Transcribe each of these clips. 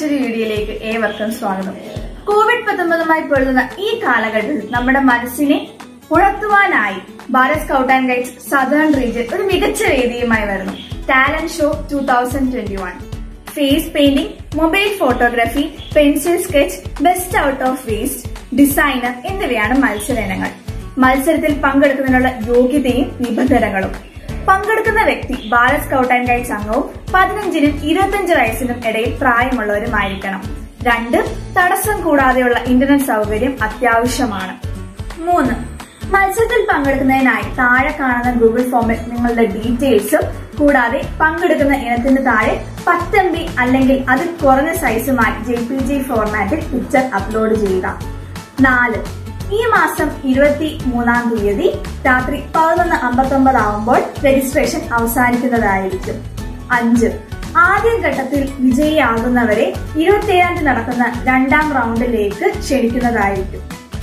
മറ്റൊരു വീഡിയോയിലേക്ക് ഏവർക്കും സ്വാഗതം കോവിഡ് പത്തൊമ്പതുമായി പൊരുതുന്ന ഈ കാലഘട്ടത്തിൽ നമ്മുടെ മനസ്സിനെ ഉണർത്തുവാനായി Bharat scout and guides southern region ഒരു മികച്ച വേദിയുമായി വരുന്നു talent show two thousand twenty one face painting mobile photography pencil sketch best out of waste designer എന്നിവയാണ് മത്സര ഇനങ്ങൾ മത്സരത്തിൽ പങ്കെടുക്കുന്നതിനുള്ള യോഗ്യതയും നിബന്ധനകളും പങ്കെടുക്കുന്ന വ്യക്തി ഭാരത് സ്കൗട്ട് ആൻഡ് ഗൈഡ്സ് അംഗവും പതിനഞ്ചിനും ഇരുപത്തിയഞ്ച് വയസ്സിനും ഇടയിൽ പ്രായമുള്ളവരുമായിരിക്കണം രണ്ട് തടസ്സം കൂടാതെയുള്ള ഇന്റർനെറ്റ് സൗകര്യം അത്യാവശ്യമാണ് മൂന്ന് മത്സരത്തിൽ പങ്കെടുക്കുന്നതിനായി താഴെ കാണുന്ന ഗൂഗിൾ ഫോമിൽ നിങ്ങളുടെ ഡീറ്റെയിൽസും കൂടാതെ പങ്കെടുക്കുന്ന ഇനത്തിന് താഴെ പത്ത് എം ബി അല്ലെങ്കിൽ അതിൽ കുറഞ്ഞ സൈസുമായി ജെ പി ജി ഫോർമാറ്റിൽ പിക്ചർ അപ്ലോഡ് ചെയ്യുക നാല് ഈ മാസം ഇരുപത്തി മൂന്നാം തീയതി രാത്രി പതിനൊന്ന് അമ്പത്തൊമ്പത് ആവുമ്പോൾ രജിസ്ട്രേഷൻ അവസാനിക്കുന്നതായിരിക്കും അഞ്ച് ആദ്യഘട്ടത്തിൽ വിജയിയാകുന്നവരെ ഇരുപത്തിയേഴാം തീയതി നടക്കുന്ന രണ്ടാം റൗണ്ടിലേക്ക് ക്ഷണിക്കുന്നതായിരിക്കും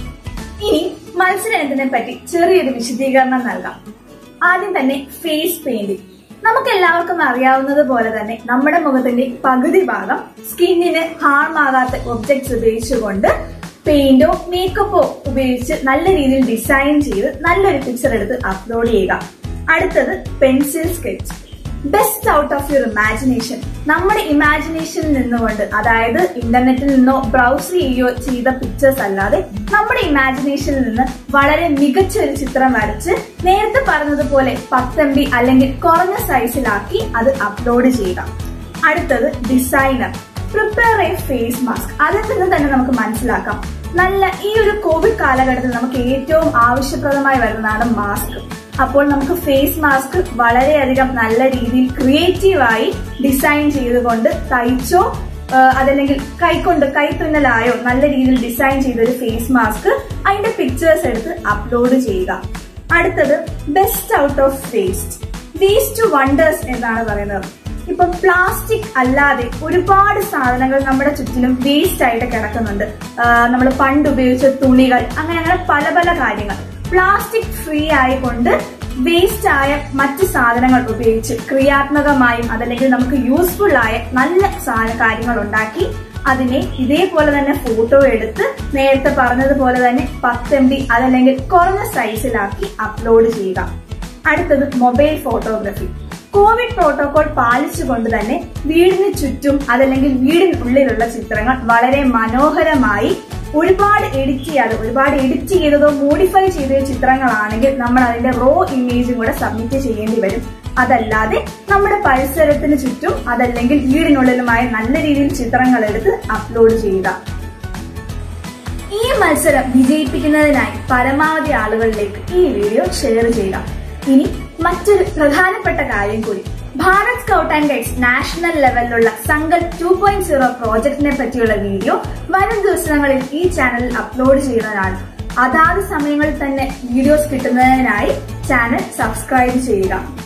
ഇനി മത്സരത്തിനെ പറ്റി ചെറിയൊരു വിശദീകരണം നൽകാം ആദ്യം തന്നെ ഫേസ് പെയിന്റിംഗ് നമുക്ക് എല്ലാവർക്കും അറിയാവുന്നത് പോലെ തന്നെ നമ്മുടെ മുഖത്തിന്റെ പകുതി ഭാഗം സ്കിന്നിന് ഹാർമാകാത്ത ഒബ്ജക്ട്സ് ഉപയോഗിച്ചുകൊണ്ട് പെയിന്റോ മേക്കപ്പോ ഉപയോഗിച്ച് നല്ല രീതിയിൽ ഡിസൈൻ ചെയ്ത് നല്ലൊരു പിക്ചർ എടുത്ത് അപ്ലോഡ് ചെയ്യുക അടുത്തത് pencil sketch best out of your imagination നമ്മുടെ ഇമാജിനേഷനിൽ നിന്നുകൊണ്ട് അതായത് ഇന്റർനെറ്റിൽ നിന്നോ ബ്രൗസ് ചെയ്യുകയോ ചെയ്ത പിക്ചേഴ്സ് അല്ലാതെ നമ്മുടെ ഇമാജിനേഷനിൽ നിന്ന് വളരെ മികച്ച ഒരു ചിത്രം വരച്ച് നേരത്തെ പറഞ്ഞതുപോലെ പത്ത് എം ബി അല്ലെങ്കിൽ കുറഞ്ഞ സൈസിലാക്കി അത് അപ്ലോഡ് ചെയ്യുക അടുത്തത് designer prepare a face mask അതിൽ നിന്ന് തന്നെ നമുക്ക് മനസ്സിലാക്കാം നല്ല ഈ ഒരു കോവിഡ് കാലഘട്ടത്തിൽ നമുക്ക് ഏറ്റവും ആവശ്യപ്രദമായി വരുന്നതാണ് മാസ്ക് അപ്പോൾ നമുക്ക് ഫേസ് മാസ്ക് വളരെയധികം നല്ല രീതിയിൽ ക്രിയേറ്റീവായി ഡിസൈൻ ചെയ്തുകൊണ്ട് തയ്ച്ചോ അതല്ലെങ്കിൽ കൈകൊണ്ട് കൈത്തുന്നലായോ നല്ല രീതിയിൽ ഡിസൈൻ ചെയ്ത ഒരു ഫേസ് മാസ്ക് അതിന്റെ പിക്ചേഴ്സ് എടുത്ത് അപ്ലോഡ് ചെയ്യുക അടുത്തത് best out of waste waste wonders എന്നാണ് പറയുന്നത് ഇപ്പൊ പ്ലാസ്റ്റിക് അല്ലാതെ ഒരുപാട് സാധനങ്ങൾ നമ്മുടെ ചുറ്റിലും വേസ്റ്റ് ആയിട്ട് കിടക്കുന്നുണ്ട് നമ്മൾ പണ്ട് ഉപയോഗിച്ച തുണികൾ അങ്ങനെ അങ്ങനെ പല പല കാര്യങ്ങൾ പ്ലാസ്റ്റിക് ഫ്രീ ആയിക്കൊണ്ട് വേസ്റ്റ് ആയ മറ്റു സാധനങ്ങൾ ഉപയോഗിച്ച് ക്രിയാത്മകമായും അതല്ലെങ്കിൽ നമുക്ക് യൂസ്ഫുൾ ആയ നല്ല കാര്യങ്ങൾ ഉണ്ടാക്കി അതിനെ ഇതേപോലെ തന്നെ ഫോട്ടോ എടുത്ത് നേരത്തെ പറഞ്ഞതുപോലെ തന്നെ പത്ത് എം ബി അതല്ലെങ്കിൽ കുറഞ്ഞ സൈസിലാക്കി അപ്ലോഡ് ചെയ്യുക അടുത്തത് മൊബൈൽ ഫോട്ടോഗ്രാഫി കോവിഡ് പ്രോട്ടോകോൾ പാലിച്ചുകൊണ്ട് തന്നെ വീടിന് ചുറ്റും അതല്ലെങ്കിൽ വീടിനുള്ളിലുള്ള ചിത്രങ്ങൾ വളരെ മനോഹരമായി ഒരുപാട് എഡിറ്റ് ചെയ്യാതെ ഒരുപാട് എഡിറ്റ് ചെയ്തതോ മോഡിഫൈ ചെയ്ത ചിത്രങ്ങളാണെങ്കിൽ നമ്മൾ അതിന്റെ റോ ഇമേജും കൂടെ സബ്മിറ്റ് ചെയ്യേണ്ടി വരും അതല്ലാതെ നമ്മുടെ പരിസരത്തിന് ചുറ്റും അതല്ലെങ്കിൽ വീടിനുള്ളിലുമായി നല്ല രീതിയിൽ ചിത്രങ്ങൾ എടുത്ത് അപ്ലോഡ് ചെയ്യുക ഈ മത്സരം വിജയിപ്പിക്കുന്നതിനായി പരമാവധി ആളുകളിലേക്ക് ഈ വീഡിയോ ഷെയർ ചെയ്യുക ഇനി മറ്റൊരു പ്രധാനപ്പെട്ട കാര്യം കൂടി Bharat scout and guides national ലെവലിലുള്ള സങ്കൽപ് ടു പോയിന്റ് സീറോ പ്രോജക്ടിനെ പറ്റിയുള്ള വീഡിയോ വരും ദിവസങ്ങളിൽ ഈ ചാനലിൽ അപ്ലോഡ് ചെയ്യുന്നതാണ് അതാത് സമയങ്ങളിൽ തന്നെ വീഡിയോസ് കിട്ടുന്നതിനായി ചാനൽ സബ്സ്ക്രൈബ് ചെയ്യുക